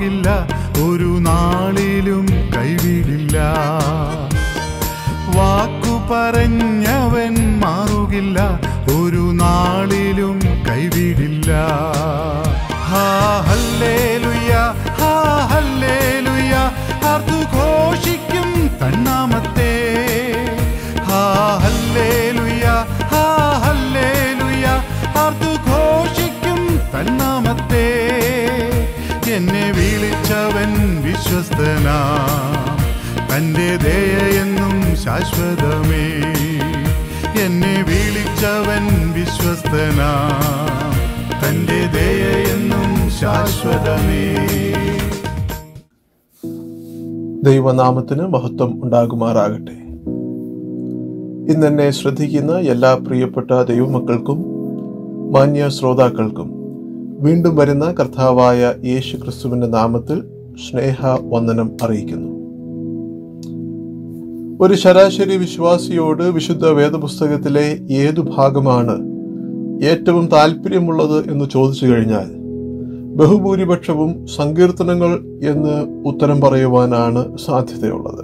മാറുകില്ല ഒരു നാളിലും കൈവിടില്ല വാക്കു പറഞ്ഞവൻ മാറുകില്ല ഒരു നാളിലും കൈവിടില്ല ഹാ ഹല്ലേലൂയ ഹാ ഹല്ലേലൂയ ആർത്തു ഘോഷിക്കും തന്നാമത്തെ ഹാ ഹല്ലേലൂയ ഹാ ഹല്ലേലൂയ ആർത്തു ഘോഷിക്കും തന്നാമത്തെ എന്നെ വിളിച്ചവൻ വിശ്വസ്തനാ തന്റെ ദയയെന്നും ശാശ്വതമേ എന്നെ വിളിച്ചവൻ വിശ്വസ്തനാ തന്റെ ദയയെന്നും ശാശ്വതമേ ദൈവനാമത്തിന് മഹത്വം ഉണ്ടാകുമാറാകട്ടെ ഇന്നെന്നെ ശ്രദ്ധിക്കുന്ന എല്ലാ പ്രിയപ്പെട്ട ദൈവമക്കൾക്കും മാന്യ ശ്രോതാക്കൾക്കും വീണ്ടും വരുന്ന കർത്താവായ യേശു ക്രിസ്തുവിന്റെ നാമത്തിൽ സ്നേഹ വന്ദനം അറിയിക്കുന്നു ഒരു ശരാശരി വിശ്വാസിയോട് വിശുദ്ധ വേദപുസ്തകത്തിലെ ഏതു ഭാഗമാണ് ഏറ്റവും താല്പര്യമുള്ളത് എന്ന് ചോദിച്ചു കഴിഞ്ഞാൽ ബഹുഭൂരിപക്ഷവും സങ്കീർത്തനങ്ങൾ എന്ന് ഉത്തരം പറയുവാനാണ് സാധ്യതയുള്ളത്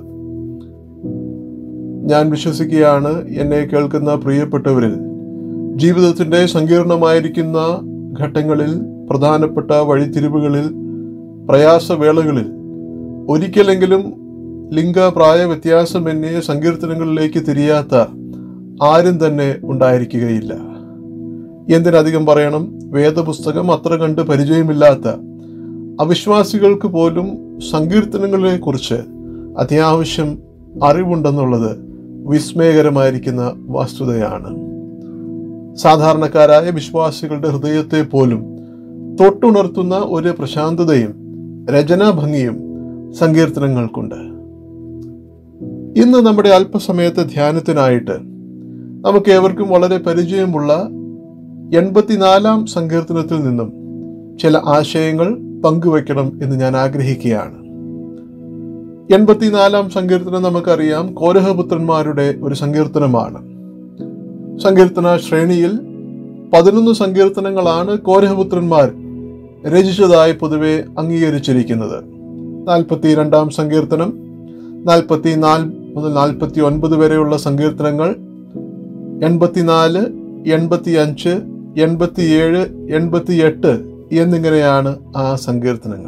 ഞാൻ വിശ്വസിക്കുകയാണ് എന്നെ കേൾക്കുന്ന പ്രിയപ്പെട്ടവരിൽ ജീവിതത്തിന്റെ സങ്കീർണമായിരിക്കുന്ന ഘട്ടങ്ങളിൽ പ്രധാനപ്പെട്ട വഴിത്തിരിവുകളിൽ പ്രയാസവേളകളിൽ ഒരിക്കലെങ്കിലും ലിംഗ പ്രായ വ്യത്യാസമെന്നേ സങ്കീർത്തനങ്ങളിലേക്ക് തിരിയാത്ത ആരും തന്നെ ഉണ്ടായിരിക്കുകയില്ല എന്തിനധികം പറയണം വേദപുസ്തകം അത്ര കണ്ട് പരിചയമില്ലാത്ത അവിശ്വാസികൾക്ക് പോലും സങ്കീർത്തനങ്ങളെ കുറിച്ച് അത്യാവശ്യം അറിവുണ്ടെന്നുള്ളത് വിസ്മയകരമായിരിക്കുന്ന വസ്തുതയാണ് സാധാരണക്കാരായ വിശ്വാസികളുടെ ഹൃദയത്തെ പോലും തൊട്ടുണർത്തുന്ന ഒരു പ്രശാന്തതയും രചനാഭംഗിയും സങ്കീർത്തനങ്ങൾക്കുണ്ട് ഇന്ന് നമ്മുടെ അല്പസമയത്തെ ധ്യാനത്തിനായിട്ട് നമുക്ക് ഏവർക്കും വളരെ പരിചയമുള്ള എൺപത്തിനാലാം സങ്കീർത്തനത്തിൽ നിന്നും ചില ആശയങ്ങൾ പങ്കുവെക്കണം എന്ന് ഞാൻ ആഗ്രഹിക്കുകയാണ് എൺപത്തിനാലാം സങ്കീർത്തനം നമുക്കറിയാം കോരഹപുത്രന്മാരുടെ ഒരു സങ്കീർത്തനമാണ് സങ്കീർത്തന ശ്രേണിയിൽ പതിനൊന്ന് സങ്കീർത്തനങ്ങളാണ് കോരഹപുത്രന്മാർ രചിച്ചതായി പൊതുവെ അംഗീകരിച്ചിരിക്കുന്നത് നാൽപ്പത്തി രണ്ടാം സങ്കീർത്തനം നാൽപ്പത്തി നാല് മുതൽ നാൽപ്പത്തി ഒൻപത് വരെയുള്ള സങ്കീർത്തനങ്ങൾ എൺപത്തിനാല് എൺപത്തി അഞ്ച് എൺപത്തിയേഴ് എൺപത്തിയെട്ട് എന്നിങ്ങനെയാണ് ആ സങ്കീർത്തനങ്ങൾ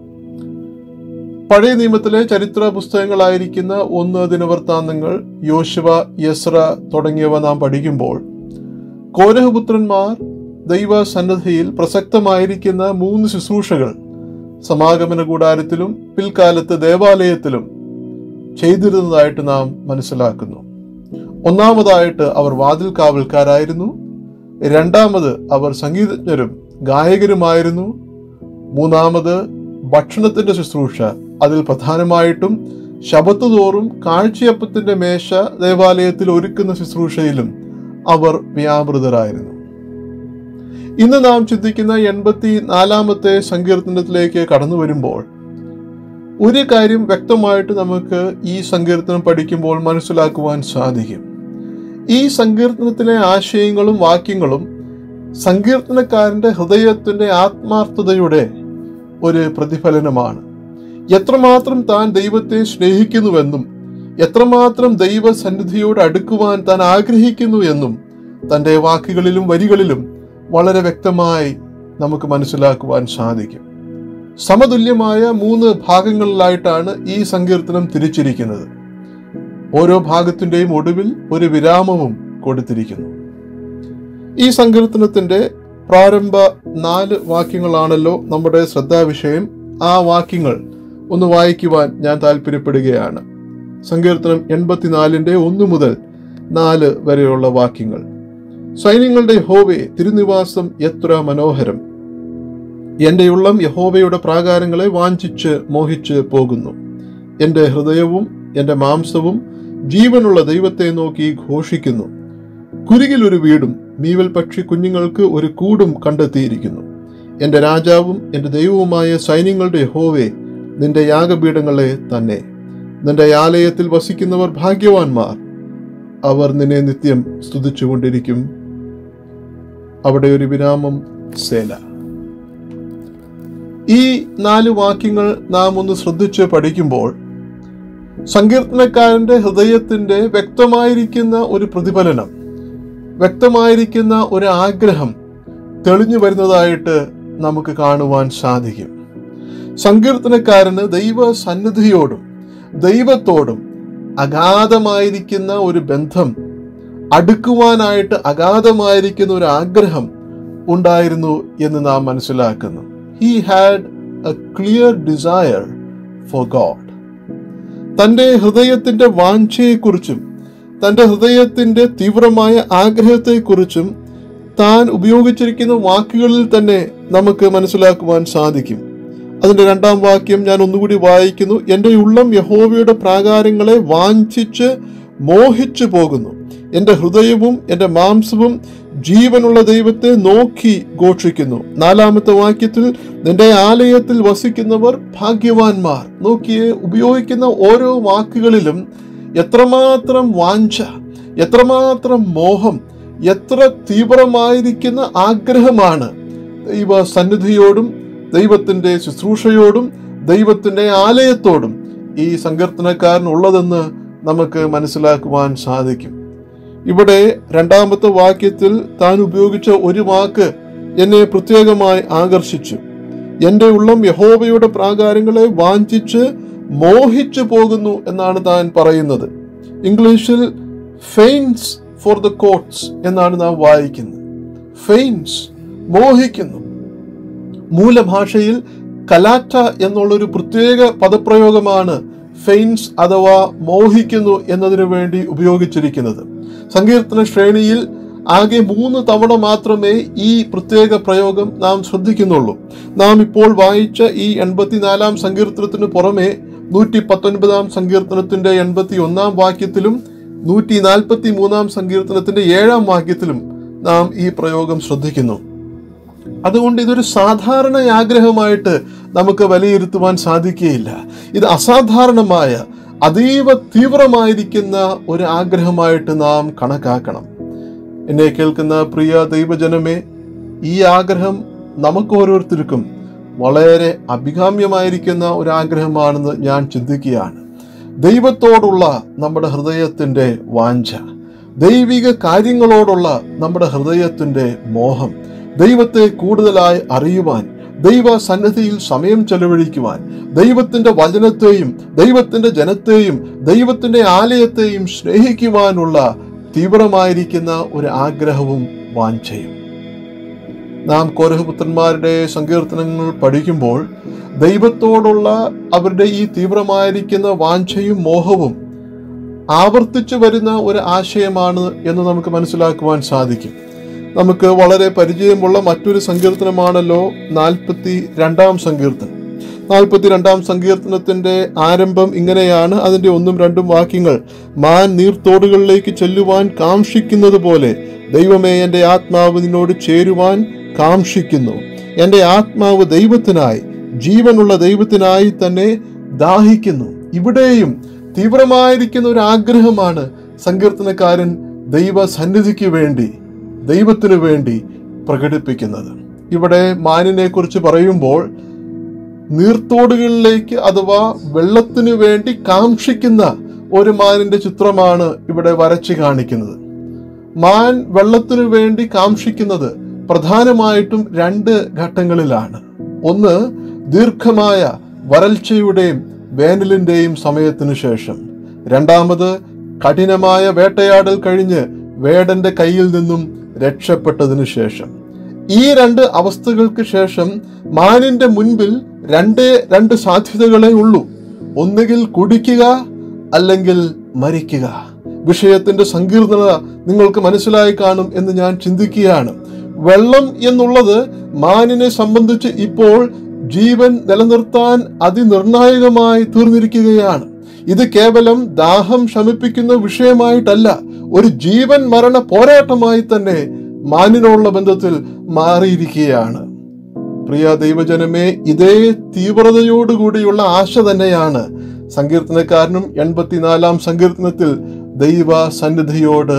പഴയ നിയമത്തിലെ ചരിത്ര പുസ്തകങ്ങളായിരിക്കുന്ന ഒന്ന് ദിനവൃത്താന്തങ്ങൾ യോശുവ യസ്ര തുടങ്ങിയവ നാം പഠിക്കുമ്പോൾ കോരഹപുത്രന്മാർ ദൈവ സന്നദ്ധയിൽ പ്രസക്തമായിരിക്കുന്ന മൂന്ന് ശുശ്രൂഷകൾ സമാഗമന കൂടാരത്തിലും പിൽക്കാലത്ത് ദേവാലയത്തിലും ചെയ്തിരുന്നതായിട്ട് നാം മനസ്സിലാക്കുന്നു ഒന്നാമതായിട്ട് അവർ വാതിൽ കാവൽക്കാരായിരുന്നു രണ്ടാമത് അവർ സംഗീതജ്ഞരും ഗായകരുമായിരുന്നു മൂന്നാമത് ഭക്ഷണത്തിന്റെ ശുശ്രൂഷ അതിൽ പ്രധാനമായിട്ടും ശബത്ത് തോറും കാഴ്ചയപ്പത്തിന്റെ മേശ ദേവാലയത്തിൽ ഒരുക്കുന്ന ശുശ്രൂഷയിലും അവർ വ്യാപൃതരായിരുന്നു ഇന്ന് നാം ചിന്തിക്കുന്ന എൺപത്തി നാലാമത്തെ സങ്കീർത്തനത്തിലേക്ക് കടന്നു വരുമ്പോൾ ഒരു കാര്യം വ്യക്തമായിട്ട് നമുക്ക് ഈ സങ്കീർത്തനം പഠിക്കുമ്പോൾ മനസ്സിലാക്കുവാൻ സാധിക്കും ഈ സങ്കീർത്തനത്തിലെ ആശയങ്ങളും വാക്യങ്ങളും സങ്കീർത്തനക്കാരന്റെ ഹൃദയത്തിന്റെ ആത്മാർത്ഥതയുടെ ഒരു പ്രതിഫലനമാണ് എത്രമാത്രം താൻ ദൈവത്തെ സ്നേഹിക്കുന്നുവെന്നും എത്രമാത്രം ദൈവസന്നിധിയോട് അടുക്കുവാൻ താൻ ആഗ്രഹിക്കുന്നു എന്നും തൻ്റെ വാക്കുകളിലും വരികളിലും വളരെ വ്യക്തമായി നമുക്ക് മനസ്സിലാക്കുവാൻ സാധിക്കും സമതുല്യമായ മൂന്ന് ഭാഗങ്ങളിലായിട്ടാണ് ഈ സങ്കീർത്തനം തിരിച്ചിരിക്കുന്നത് ഓരോ ഭാഗത്തിന്റെയും ഒടുവിൽ ഒരു വിരാമവും കൊടുത്തിരിക്കുന്നു ഈ സങ്കീർത്തനത്തിന്റെ പ്രാരംഭ നാല് വാക്യങ്ങളാണല്ലോ നമ്മുടെ ശ്രദ്ധാവിഷയം ആ വാക്യങ്ങൾ ഒന്ന് വായിക്കുവാൻ ഞാൻ താല്പര്യപ്പെടുകയാണ് സങ്കീർത്തനം എൺപത്തിനാലിന്റെ ഒന്ന് മുതൽ നാല് വരെയുള്ള വാക്യങ്ങൾ സൈന്യങ്ങളുടെ യഹോവേ തിരുനിവാസം എത്ര മനോഹരം എന്റെ ഉള്ളം യഹോവയുടെ പ്രാകാരങ്ങളെ വാഞ്ചിച്ച് മോഹിച്ച് പോകുന്നു എന്റെ ഹൃദയവും എന്റെ മാംസവും ജീവനുള്ള ദൈവത്തെ നോക്കി ഘോഷിക്കുന്നു കുരുകിൽ ഒരു വീടും മീവൽ പക്ഷി കുഞ്ഞുങ്ങൾക്ക് ഒരു കൂടും കണ്ടെത്തിയിരിക്കുന്നു എന്റെ രാജാവും എന്റെ ദൈവവുമായ സൈന്യങ്ങളുടെ യഹോവേ നിന്റെ യാഗപീഠങ്ങളെ തന്നെ നിന്റെ ആലയത്തിൽ വസിക്കുന്നവർ ഭാഗ്യവാന്മാർ അവർ നിന്നെ നിത്യം സ്തുതിച്ചുകൊണ്ടിരിക്കും അവിടെ ഒരു വിരാമം സേല ഈ നാല് വാക്യങ്ങൾ നാം ഒന്ന് ശ്രദ്ധിച്ച് പഠിക്കുമ്പോൾ സങ്കീർത്തനക്കാരന്റെ ഹൃദയത്തിന്റെ വ്യക്തമായിരിക്കുന്ന ഒരു പ്രതിഫലനം വ്യക്തമായിരിക്കുന്ന ഒരു ആഗ്രഹം തെളിഞ്ഞു വരുന്നതായിട്ട് നമുക്ക് കാണുവാൻ സാധിക്കും സങ്കീർത്തനക്കാരന് ദൈവ സന്നിധിയോടും ദൈവത്തോടും അഗാധമായിരിക്കുന്ന ഒരു ബന്ധം അടുക്കുവാനായിട്ട് അഗാധമായിരിക്കുന്ന ഒരു ആഗ്രഹം ഉണ്ടായിരുന്നു എന്ന് നാം മനസ്സിലാക്കുന്നു he had a clear desire for God തൻ്റെ ഹൃദയത്തിൻ്റെ വാഞ്ചയെക്കുറിച്ചും തൻ്റെ ഹൃദയത്തിൻ്റെ തീവ്രമായ ആഗ്രഹത്തെക്കുറിച്ചും താൻ ഉപയോഗിച്ചിരിക്കുന്ന വാക്കുകളിൽ തന്നെ നമുക്ക് മനസ്സിലാക്കുവാൻ സാധിക്കും അതിൻ്റെ രണ്ടാം വാക്യം ഞാൻ ഒന്നുകൂടി വായിക്കുന്നു എൻ്റെ ഉള്ളം യഹോവയുടെ പ്രാകാരങ്ങളെ വാഞ്ചിച്ച് മോഹിച്ചു പോകുന്നു എൻ്റെ ഹൃദയവും എൻ്റെ മാംസവും ജീവനുള്ള ദൈവത്തെ നോക്കി ഘോഷിക്കുന്നു നാലാമത്തെ വാക്യത്തിൽ നിന്റെ ആലയത്തിൽ വസിക്കുന്നവർ ഭാഗ്യവാന്മാർ നോക്കിയേ ഉപയോഗിക്കുന്ന ഓരോ വാക്കുകളിലും എത്രമാത്രം വാഞ്ച എത്രമാത്രം മോഹം എത്ര തീവ്രമായിരിക്കുന്ന ആഗ്രഹമാണ് ദൈവ സന്നിധിയോടും ദൈവത്തിൻ്റെ ശുശ്രൂഷയോടും ദൈവത്തിൻ്റെ ആലയത്തോടും ഈ സങ്കീർത്തനക്കാരനുള്ളതെന്ന് നമുക്ക് മനസ്സിലാക്കുവാൻ സാധിക്കും ഇവിടെ രണ്ടാമത്തെ വാക്യത്തിൽ താൻ ഉപയോഗിച്ച ഒരു വാക്ക് എന്നെ പ്രത്യേകമായി ആകർഷിച്ചു എൻ്റെ ഉള്ളം യഹോവയുടെ പ്രാകാരങ്ങളെ വാഞ്ചിച്ച് മോഹിച്ചു പോകുന്നു എന്നാണ് താൻ പറയുന്നത് ഇംഗ്ലീഷിൽ ഫെയിൻസ് ഫോർ ദ കോട്ട്സ് എന്നാണ് നാം വായിക്കുന്നത് ഫെയിൻസ് മോഹിക്കുന്നു മൂലഭാഷയിൽ കലാറ്റ എന്നുള്ളൊരു പ്രത്യേക പദപ്രയോഗമാണ് ഫെയിൻസ് അഥവാ മോഹിക്കുന്നു എന്നതിനു വേണ്ടി ഉപയോഗിച്ചിരിക്കുന്നത് സങ്കീർത്തന ശ്രേണിയിൽ ആകെ മൂന്ന് തവണ മാത്രമേ ഈ പ്രത്യേക പ്രയോഗം നാം ശ്രദ്ധിക്കുന്നുള്ളൂ നാം ഇപ്പോൾ വായിച്ച ഈ എൺപത്തിനാലാം സങ്കീർത്തനത്തിന് പുറമെ നൂറ്റി പത്തൊൻപതാം സങ്കീർത്തനത്തിന്റെ എൺപത്തി ഒന്നാം വാക്യത്തിലും നൂറ്റി നാൽപ്പത്തി മൂന്നാം സങ്കീർത്തനത്തിന്റെ ഏഴാം വാക്യത്തിലും നാം ഈ പ്രയോഗം ശ്രദ്ധിക്കുന്നു അതുകൊണ്ട് ഇതൊരു സാധാരണ ആഗ്രഹമായിട്ട് നമുക്ക് വിലയിരുത്തുവാൻ സാധിക്കുകയില്ല ഇത് അസാധാരണമായ അതീവ തീവ്രമായിരിക്കുന്ന ഒരു ആഗ്രഹമായിട്ട് നാം കണക്കാക്കണം എന്നെ കേൾക്കുന്ന പ്രിയ ദൈവജനമേ ഈ ആഗ്രഹം നമുക്ക് ഓരോരുത്തർക്കും വളരെ അഭികാമ്യമായിരിക്കുന്ന ഒരു ആഗ്രഹമാണെന്ന് ഞാൻ ചിന്തിക്കുകയാണ് ദൈവത്തോടുള്ള നമ്മുടെ ഹൃദയത്തിൻ്റെ വാഞ്ച ദൈവിക കാര്യങ്ങളോടുള്ള നമ്മുടെ ഹൃദയത്തിൻ്റെ മോഹം ദൈവത്തെ കൂടുതലായി അറിയുവാൻ ദൈവ സന്നിധിയിൽ സമയം ചെലവഴിക്കുവാൻ ദൈവത്തിന്റെ വചനത്തെയും ദൈവത്തിന്റെ ജനത്തെയും ദൈവത്തിന്റെ ആലയത്തെയും സ്നേഹിക്കുവാനുള്ള തീവ്രമായിരിക്കുന്ന ഒരു ആഗ്രഹവും വാഞ്ചയും നാം കോരഹപുത്രന്മാരുടെ സങ്കീർത്തനങ്ങൾ പഠിക്കുമ്പോൾ ദൈവത്തോടുള്ള അവരുടെ ഈ തീവ്രമായിരിക്കുന്ന വാഞ്ചയും മോഹവും ആവർത്തിച്ചു വരുന്ന ഒരു ആശയമാണ് എന്ന് നമുക്ക് മനസ്സിലാക്കുവാൻ സാധിക്കും നമുക്ക് വളരെ പരിചയമുള്ള മറ്റൊരു സങ്കീർത്തനമാണല്ലോ നാൽപ്പത്തി രണ്ടാം സങ്കീർത്തനം നാൽപ്പത്തി രണ്ടാം സങ്കീർത്തനത്തിന്റെ ആരംഭം ഇങ്ങനെയാണ് അതിന്റെ ഒന്നും രണ്ടും വാക്യങ്ങൾ മാൻ നീർത്തോടുകളിലേക്ക് ചെല്ലുവാൻ കാംക്ഷിക്കുന്നത് പോലെ ദൈവമേ എൻ്റെ ആത്മാവ് നിന്നോട് ചേരുവാൻ കാംക്ഷിക്കുന്നു എൻ്റെ ആത്മാവ് ദൈവത്തിനായി ജീവനുള്ള ദൈവത്തിനായി തന്നെ ദാഹിക്കുന്നു ഇവിടെയും തീവ്രമായിരിക്കുന്ന ഒരു ആഗ്രഹമാണ് സങ്കീർത്തനക്കാരൻ ദൈവ സന്നിധിക്ക് വേണ്ടി ദൈവത്തിനു വേണ്ടി പ്രകടിപ്പിക്കുന്നത് ഇവിടെ മാനിനെ കുറിച്ച് പറയുമ്പോൾ നീർത്തോടുകളിലേക്ക് അഥവാ വെള്ളത്തിനു വേണ്ടി കാക്ഷിക്കുന്ന ഒരു മാനിന്റെ ചിത്രമാണ് ഇവിടെ വരച്ചു കാണിക്കുന്നത് മാൻ വെള്ളത്തിനു വേണ്ടി കാക്ഷിക്കുന്നത് പ്രധാനമായിട്ടും രണ്ട് ഘട്ടങ്ങളിലാണ് ഒന്ന് ദീർഘമായ വരൾച്ചയുടെയും വേനലിന്റെയും സമയത്തിനു ശേഷം രണ്ടാമത് കഠിനമായ വേട്ടയാടൽ കഴിഞ്ഞ് വേടന്റെ കയ്യിൽ നിന്നും രക്ഷപ്പെട്ടതിനു ശേഷം ഈ രണ്ട് അവസ്ഥകൾക്ക് ശേഷം മാനിന്റെ മുൻപിൽ രണ്ടേ രണ്ട് സാധ്യതകളേ ഉള്ളൂ ഒന്നുകിൽ കുടിക്കുക അല്ലെങ്കിൽ മരിക്കുക വിഷയത്തിന്റെ സങ്കീർണത നിങ്ങൾക്ക് മനസ്സിലായി കാണും എന്ന് ഞാൻ ചിന്തിക്കുകയാണ് വെള്ളം എന്നുള്ളത് മാനിനെ സംബന്ധിച്ച് ഇപ്പോൾ ജീവൻ നിലനിർത്താൻ അതിനിർണായകമായി തീർന്നിരിക്കുകയാണ് ഇത് കേവലം ദാഹം ശമിപ്പിക്കുന്ന വിഷയമായിട്ടല്ല ഒരു ജീവൻ മരണ പോരാട്ടമായി തന്നെ മാനിനുള്ള ബന്ധത്തിൽ മാറിയിരിക്കുകയാണ് പ്രിയ ദൈവജനമേ ഇതേ തീവ്രതയോടുകൂടിയുള്ള ആശ തന്നെയാണ് സങ്കീർത്തനക്കാരനും എൺപത്തിനാലാം സങ്കീർത്തനത്തിൽ ദൈവ സന്നിധിയോട്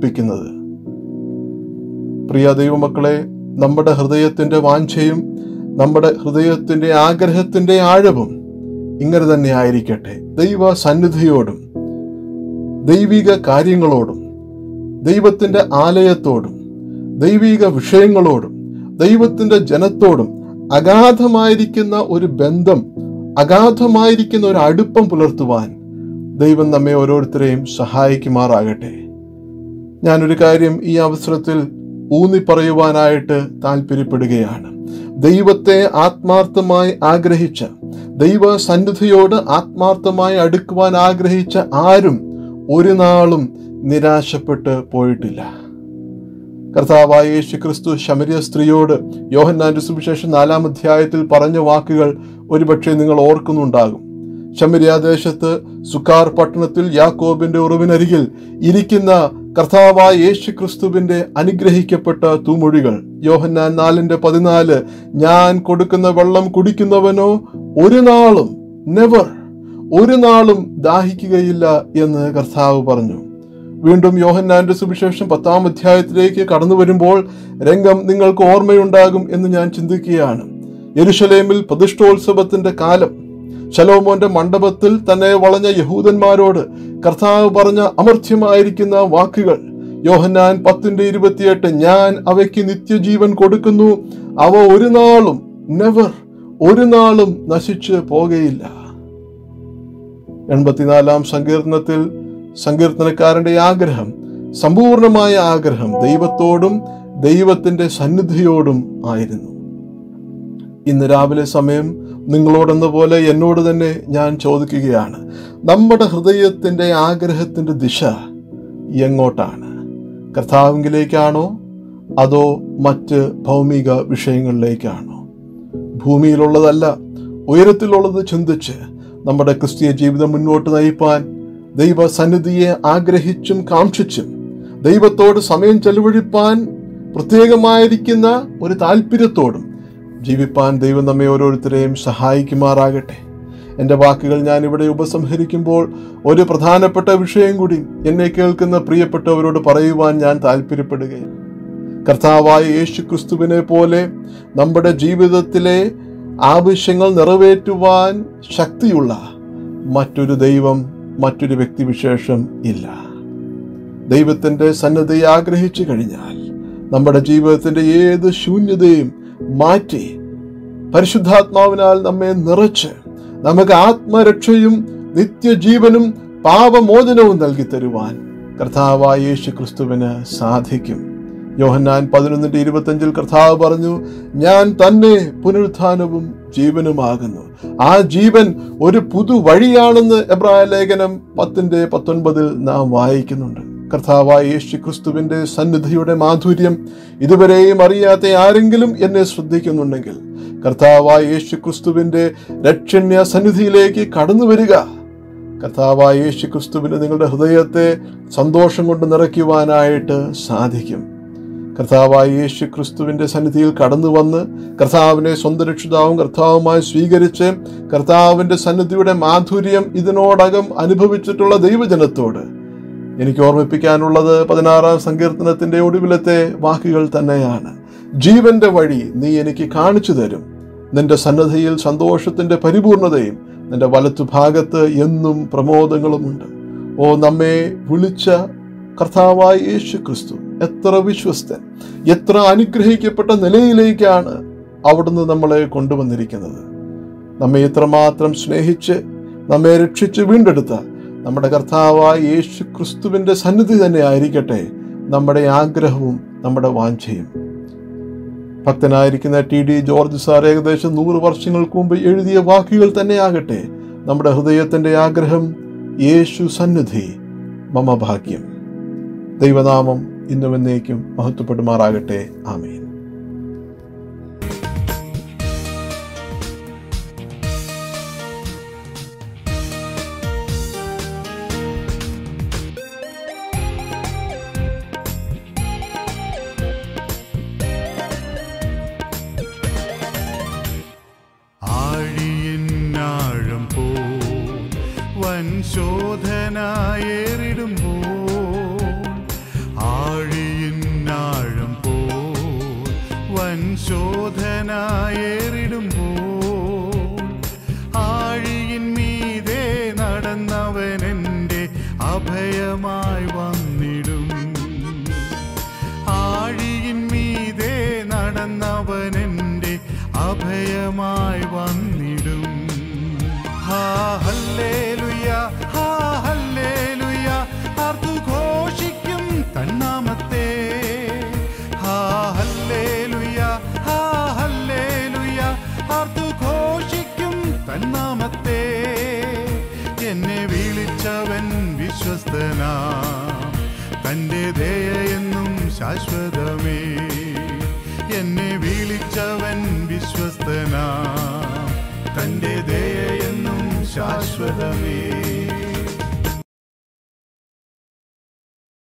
പ്രകടിപ്പിക്കുന്നത് പ്രിയ ദൈവമക്കളെ നമ്മുടെ ഹൃദയത്തിന്റെ വാഞ്ചയും നമ്മുടെ ഹൃദയത്തിന്റെ ആഗ്രഹത്തിന്റെ ആഴവും ഇങ്ങനെ തന്നെ ആയിരിക്കട്ടെ ദൈവ സന്നിധിയോടും ദൈവിക കാര്യങ്ങളോടും ദൈവത്തിന്റെ ആലയത്തോടും ദൈവിക വിഷയങ്ങളോടും ദൈവത്തിന്റെ ജനത്തോടും അഗാധമായിരിക്കുന്ന ഒരു ബന്ധം അഗാധമായിരിക്കുന്ന ഒരു അടുപ്പം പുലർത്തുവാൻ ദൈവം നമ്മെ ഓരോരുത്തരെയും സഹായിക്കുമാറാകട്ടെ ഞാനൊരു കാര്യം ഈ അവസരത്തിൽ ഊന്നി പറയുവാനായിട്ട് താല്പര്യപ്പെടുകയാണ് ദൈവത്തെ ആത്മാർത്ഥമായി ആഗ്രഹിച്ച ദൈവ സന്നിധിയോട് ആത്മാർത്ഥമായി അടുക്കുവാൻ ആഗ്രഹിച്ച ആരും ഒരു നാളും നിരാശപ്പെട്ട് പോയിട്ടില്ല കർത്താവായ യേശു ക്രിസ്തു ശമരിയ സ്ത്രീയോട് യോഹന്നാന്റെ സുവിശേഷം നാലാം അധ്യായത്തിൽ പറഞ്ഞ വാക്കുകൾ ഒരുപക്ഷെ നിങ്ങൾ ഓർക്കുന്നുണ്ടാകും ശമരിയാദേശത്ത് സുക്കാർ പട്ടണത്തിൽ യാക്കോബിന്റെ ഉറവിനരികിൽ ഇരിക്കുന്ന കർത്താവായ യേശു ക്രിസ്തുവിന്റെ അനുഗ്രഹിക്കപ്പെട്ട തൂമൊഴികൾ യോഹന്നാൻ നാലിന്റെ പതിനാല് ഞാൻ കൊടുക്കുന്ന വെള്ളം കുടിക്കുന്നവനോ ഒരു നാളും നെവർ ഒരു നാളും ദാഹിക്കുകയില്ല എന്ന് കർത്താവ് പറഞ്ഞു വീണ്ടും യോഹന്നാന്റെ സുവിശേഷം പത്താം അധ്യായത്തിലേക്ക് കടന്നു വരുമ്പോൾ രംഗം നിങ്ങൾക്ക് ഓർമ്മയുണ്ടാകും എന്ന് ഞാൻ ചിന്തിക്കുകയാണ് യെരുഷലേമിൽ പ്രതിഷ്ഠോത്സവത്തിന്റെ കാലം ശലോമോന്റെ മണ്ഡപത്തിൽ തന്നെ വളഞ്ഞ യഹൂദന്മാരോട് കർത്താവ് പറഞ്ഞ അമർത്യമായിരിക്കുന്ന വാക്കുകൾ യോഹന്നാൻ പത്തിന്റെ ഇരുപത്തിയെട്ട് ഞാൻ അവയ്ക്ക് നിത്യജീവൻ കൊടുക്കുന്നു അവ ഒരു നാളും നെവർ ഒരു നാളും നശിച്ചു പോകയില്ല എൺപത്തിനാലാം സങ്കീർത്തനത്തിൽ സങ്കീർത്തനക്കാരന്റെ ആഗ്രഹം സമ്പൂർണമായ ആഗ്രഹം ദൈവത്തോടും ദൈവത്തിന്റെ സന്നിധിയോടും ആയിരുന്നു ഇന്ന് രാവിലെ സമയം നിങ്ങളോടെന്ന പോലെ എന്നോട് തന്നെ ഞാൻ ചോദിക്കുകയാണ് നമ്മുടെ ഹൃദയത്തിന്റെ ആഗ്രഹത്തിന്റെ ദിശ എങ്ങോട്ടാണ് കർത്താവിങ്കിലേക്കാണോ അതോ മറ്റ് ഭൗമിക വിഷയങ്ങളിലേക്കാണോ ഭൂമിയിലുള്ളതല്ല ഉയരത്തിലുള്ളത് ചിന്തിച്ച് നമ്മുടെ ക്രിസ്തീയ ജീവിതം മുന്നോട്ട് നയിപ്പാൻ ദൈവ സന്നിധിയെ ആഗ്രഹിച്ചും കാക്ഷിച്ചും ദൈവത്തോട് സമയം ചെലവഴിപ്പാൻ പ്രത്യേകമായിരിക്കുന്ന ഒരു താല്പര്യത്തോടും ജീവിപ്പാൻ ദൈവം നമ്മെ ഓരോരുത്തരെയും സഹായിക്കുമാറാകട്ടെ എൻ്റെ വാക്കുകൾ ഞാൻ ഇവിടെ ഉപസംഹരിക്കുമ്പോൾ ഒരു പ്രധാനപ്പെട്ട വിഷയം കൂടി എന്നെ കേൾക്കുന്ന പ്രിയപ്പെട്ടവരോട് പറയുവാൻ ഞാൻ താല്പര്യപ്പെടുകയാണ് കർത്താവായ യേശു ക്രിസ്തുവിനെ പോലെ നമ്മുടെ ജീവിതത്തിലെ ആവശ്യങ്ങൾ നിറവേറ്റുവാൻ ശക്തിയുള്ള മറ്റൊരു ദൈവം മറ്റൊരു വ്യക്തിവിശേഷം ഇല്ല ദൈവത്തിൻ്റെ സന്നദ്ധയെ ആഗ്രഹിച്ചു കഴിഞ്ഞാൽ നമ്മുടെ ജീവിതത്തിൻ്റെ ഏത് ശൂന്യതയും മാറ്റി പരിശുദ്ധാത്മാവിനാൽ നമ്മെ നിറച്ച് നമുക്ക് ആത്മരക്ഷയും നിത്യജീവനും പാപമോചനവും നൽകി തരുവാൻ കർത്താവായ യേശു ക്രിസ്തുവിന് സാധിക്കും യോഹന്നാൻ പതിനൊന്നിന്റെ ഇരുപത്തഞ്ചിൽ കർത്താവ് പറഞ്ഞു ഞാൻ തന്നെ പുനരുത്ഥാനവും ജീവനുമാകുന്നു ആ ജീവൻ ഒരു പുതു വഴിയാണെന്ന് എബ്രായ ലേഖനം പത്തിന്റെ പത്തൊൻപതിൽ നാം വായിക്കുന്നുണ്ട് കർത്താവായ യേശു ക്രിസ്തുവിന്റെ സന്നിധിയുടെ മാധുര്യം ഇതുവരെയും അറിയാത്ത ആരെങ്കിലും എന്നെ ശ്രദ്ധിക്കുന്നുണ്ടെങ്കിൽ കർത്താവായ യേശു ക്രിസ്തുവിന്റെ രക്ഷണ്യ സന്നിധിയിലേക്ക് കടന്നു വരിക കർത്താവായ യേശു ക്രിസ്തുവിന് നിങ്ങളുടെ ഹൃദയത്തെ സന്തോഷം കൊണ്ട് നിറയ്ക്കുവാനായിട്ട് സാധിക്കും കർത്താവായ യേശു ക്രിസ്തുവിന്റെ സന്നിധിയിൽ കടന്നു വന്ന് കർത്താവിനെ സ്വന്തം രക്ഷിതാവും കർത്താവുമായി സ്വീകരിച്ച് കർത്താവിന്റെ സന്നിധിയുടെ മാധുര്യം ഇതിനോടകം അനുഭവിച്ചിട്ടുള്ള ദൈവജനത്തോട് എനിക്ക് ഓർമ്മിപ്പിക്കാനുള്ളത് പതിനാറാം സങ്കീർത്തനത്തിന്റെ ഒടുവിലത്തെ വാക്കുകൾ തന്നെയാണ് ജീവന്റെ വഴി നീ എനിക്ക് കാണിച്ചു തരും നിന്റെ സന്നദ്ധയിൽ സന്തോഷത്തിന്റെ പരിപൂർണതയും നിന്റെ വലത്തുഭാഗത്ത് എന്നും പ്രമോദങ്ങളുമുണ്ട് ഓ നമ്മെ വിളിച്ച കർത്താവായ യേശു ക്രിസ്തു എത്ര വിശ്വസ്തൻ എത്ര അനുഗ്രഹിക്കപ്പെട്ട നിലയിലേക്കാണ് അവിടുന്ന് നമ്മളെ കൊണ്ടുവന്നിരിക്കുന്നത് നമ്മെ എത്രമാത്രം സ്നേഹിച്ച് നമ്മെ രക്ഷിച്ച് വീണ്ടെടുത്ത നമ്മുടെ കർത്താവായ യേശു ക്രിസ്തുവിന്റെ സന്നിധി തന്നെ ആയിരിക്കട്ടെ നമ്മുടെ ആഗ്രഹവും നമ്മുടെ വാഞ്ചയും ഭക്തനായിരിക്കുന്ന ടി ഡി ജോർജ് സാർ ഏകദേശം നൂറ് വർഷങ്ങൾക്ക് മുമ്പ് എഴുതിയ വാക്കുകൾ തന്നെയാകട്ടെ നമ്മുടെ ഹൃദയത്തിന്റെ ആഗ്രഹം യേശു സന്നിധി മമ ഭാഗ്യം ദൈവനാമം ഇന്നും എന്നേക്കും മഹത്വപ്പെടുമാറാകട്ടെ ആമേൻ ആഴിയിന്നാഴം പോ വൻ ശോധനായേറിടുമ്പോ ആഴിയിന്നാഴം പോ വൻ ശോധനായേറിടുമ്പോൾ ദൈവമായി വന്നിടും ഹാ ഹല്ലേലൂയ ഹാ ഹല്ലേലൂയ ആർത്തു ഘോഷിക്കും തന്നാമത്തെ ഹാ ഹല്ലേലൂയ ഹാ ഹല്ലേലൂയ ആർത്തു ഘോഷിക്കും തന്നാമത്തെ എന്നെ വിളിച്ചവൻ വിശ്വസ്തനാ തൻ്റെ ദയയെന്നും ശാശ്വതമേ എന്നെ വിളിച്ചവൻ വിശ്വസ്തനാ തൻ്റെ ദയയെന്നും ശാശ്വതമേ